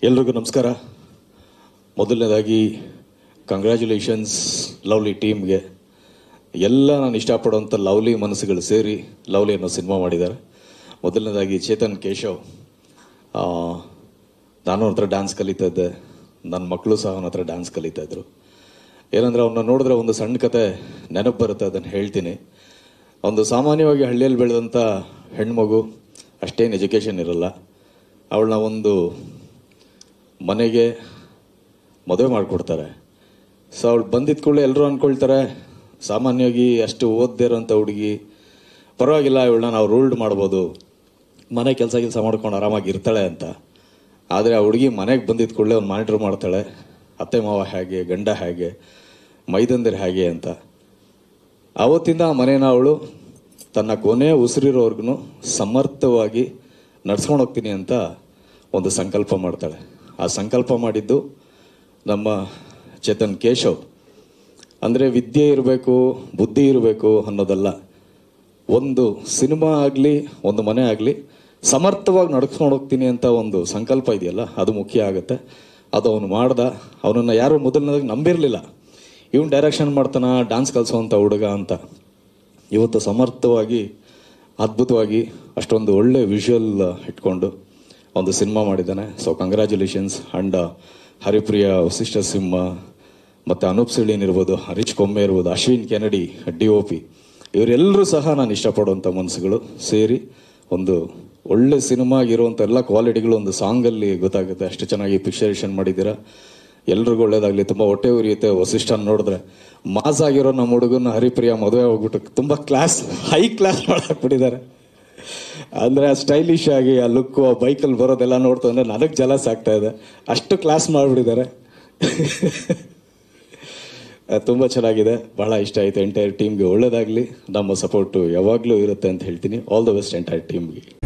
ಎಲ್ರಿಗೂ ನಮಸ್ಕಾರ ಮೊದಲನೇದಾಗಿ ಕಂಗ್ರ್ಯಾಚುಲೇಷನ್ಸ್ ಲವ್ಲಿ ಟೀಮ್ಗೆ ಎಲ್ಲ ನಾನು ಇಷ್ಟಪಡುವಂಥ ಲವ್ಲಿ ಮನಸ್ಸುಗಳು ಸೇರಿ ಲವ್ಲಿ ಅನ್ನೋ ಸಿನಿಮಾ ಮಾಡಿದ್ದಾರೆ ಮೊದಲನೇದಾಗಿ ಚೇತನ್ ಕೇಶವ್ ಆ, ನಾನು ಅವನ ಹತ್ರ ಡ್ಯಾನ್ಸ್ ಕಲಿತಾ ಇದ್ದೆ ನನ್ನ ಮಕ್ಕಳು ಸಹ ಅವನ ಹತ್ರ ಡ್ಯಾನ್ಸ್ ಕಲಿತಾ ಇದ್ರು ಏನಂದ್ರೆ ಅವನ್ನ ನೋಡಿದ್ರೆ ಒಂದು ಸಣ್ಣ ಕತೆ ನೆನಪು ಬರುತ್ತೆ ಅದನ್ನು ಹೇಳ್ತೀನಿ ಒಂದು ಸಾಮಾನ್ಯವಾಗಿ ಹಳ್ಳಿಯಲ್ಲಿ ಬೆಳೆದಂಥ ಹೆಣ್ಮಗು ಅಷ್ಟೇನು ಎಜುಕೇಷನ್ ಇರಲ್ಲ ಅವಳನ್ನ ಒಂದು ಮನೆಗೆ ಮದುವೆ ಮಾಡಿಕೊಡ್ತಾರೆ ಸೊ ಅವಳು ಬಂದಿದ್ದ ಕೂಡಲೇ ಎಲ್ಲರೂ ಅಂದ್ಕೊಳ್ತಾರೆ ಸಾಮಾನ್ಯವಾಗಿ ಅಷ್ಟು ಓದದೇ ಇರೋಂಥ ಹುಡುಗಿ ಪರವಾಗಿಲ್ಲ ಇವಳನ್ನ ನಾವು ರೂಲ್ಡ್ ಮಾಡ್ಬೋದು ಮನೆ ಕೆಲಸ ಕೆಲಸ ಮಾಡ್ಕೊಂಡು ಆರಾಮಾಗಿ ಇರ್ತಾಳೆ ಅಂತ ಆದರೆ ಆ ಹುಡುಗಿ ಮನೆಗೆ ಬಂದಿದ್ದ ಕೂಡಲೇ ಅವ್ನು ಮಾನಿಟ್ರ್ ಮಾಡ್ತಾಳೆ ಅತ್ತೆ ಮಾವ ಹೇಗೆ ಗಂಡ ಹೇಗೆ ಮೈದಂದಿರು ಹೇಗೆ ಅಂತ ಆವತ್ತಿಂದ ಆ ಮನೇನ ಅವಳು ತನ್ನ ಕೊನೆ ಉಸಿರಿರೋರ್ಗು ಸಮರ್ಥವಾಗಿ ನಡ್ಸ್ಕೊಂಡು ಹೋಗ್ತೀನಿ ಅಂತ ಒಂದು ಸಂಕಲ್ಪ ಮಾಡ್ತಾಳೆ ಆ ಸಂಕಲ್ಪ ಮಾಡಿದ್ದು ನಮ್ಮ ಚೇತನ್ ಕೇಶವ್ ಅಂದರೆ ವಿದ್ಯೆ ಇರಬೇಕು ಬುದ್ಧಿ ಇರಬೇಕು ಅನ್ನೋದಲ್ಲ ಒಂದು ಸಿನಿಮಾ ಆಗಲಿ ಒಂದು ಮನೆ ಆಗಲಿ ಸಮರ್ಥವಾಗಿ ನಡ್ಸ್ಕೊಂಡು ಹೋಗ್ತೀನಿ ಅಂತ ಒಂದು ಸಂಕಲ್ಪ ಇದೆಯಲ್ಲ ಅದು ಮುಖ್ಯ ಆಗುತ್ತೆ ಅದು ಅವನು ಮಾಡ್ದ ಅವನನ್ನು ಯಾರು ಮೊದಲನೇದಾಗಿ ನಂಬಿರಲಿಲ್ಲ ಇವನು ಡೈರೆಕ್ಷನ್ ಮಾಡ್ತಾನ ಡ್ಯಾನ್ಸ್ ಕಲಿಸೋವಂಥ ಹುಡುಗ ಅಂತ ಇವತ್ತು ಸಮರ್ಥವಾಗಿ ಅದ್ಭುತವಾಗಿ ಅಷ್ಟೊಂದು ಒಳ್ಳೆ ವಿಷುವಲ್ ಇಟ್ಕೊಂಡು ಒಂದು ಸಿನಿಮಾ ಮಾಡಿದ್ದಾನೆ so congratulations and Haripriya Vasishta Simha ಮತ್ತು ಅನೂಪ್ ಸಿಳೀನ್ ಇರ್ಬೋದು ಹರೀಶ್ ಕೊಮ್ಮೆ ಇರ್ಬೋದು Ashwin Kennedy D O P ಇವರೆಲ್ಲರೂ ಸಹ ನಾನು ಇಷ್ಟಪಡುವಂಥ ಮನಸ್ಸುಗಳು ಸೇರಿ ಒಂದು ಒಳ್ಳೆ ಸಿನಿಮಾ ಇರುವಂಥ ಎಲ್ಲ ಕ್ವಾಲಿಟಿಗಳು ಒಂದು ಸಾಂಗಲ್ಲಿ ಗೊತ್ತಾಗುತ್ತೆ ಅಷ್ಟು ಚೆನ್ನಾಗಿ ಪಿಕ್ಚರೇಷನ್ ಮಾಡಿದ್ದೀರಾ ಎಲ್ರಿಗೂ ಒಳ್ಳೇದಾಗಲಿ ತುಂಬ ಹೊಟ್ಟೆ ಉರಿಯುತ್ತೆ ವಸಿಷ್ಠನ್ ನೋಡಿದ್ರೆ ಮಾಸ್ ಆಗಿರೋ ನಮ್ಮ ಹುಡುಗನ ಹರಿಪ್ರಿಯ ಮದುವೆ ಹೋಗ್ಬಿಟ್ಟು ತುಂಬ ಕ್ಲಾಸ್ ಹೈ ಕ್ಲಾಸ್ ಮಾಡಾಕ್ಬಿಟ್ಟಿದ್ದಾರೆ ಅಂದರೆ ಆ ಸ್ಟೈಲಿಶ್ ಆಗಿ ಆ ಲುಕ್ಕು ಆ ಬೈಕಲ್ಲಿ ಬರೋದೆಲ್ಲ ನೋಡ್ತಾ ಅಂದರೆ ನನಗೆ ಜಲಸ್ ಆಗ್ತಾ ಇದೆ ಅಷ್ಟು ಕ್ಲಾಸ್ ಮಾಡಿಬಿಟ್ಟಿದ್ದಾರೆ ತುಂಬ ಚೆನ್ನಾಗಿದೆ ಬಹಳ ಇಷ್ಟ ಆಯಿತು ಎಂಟೈರ್ ಟೀಮ್ಗೆ ಒಳ್ಳೇದಾಗಲಿ ನಮ್ಮ ಸಪೋರ್ಟು ಯಾವಾಗಲೂ ಇರುತ್ತೆ ಅಂತ ಹೇಳ್ತೀನಿ ಆಲ್ ದ ಬೆಸ್ಟ್ ಎಂಟೈರ್ ಟೀಮ್ಗೆ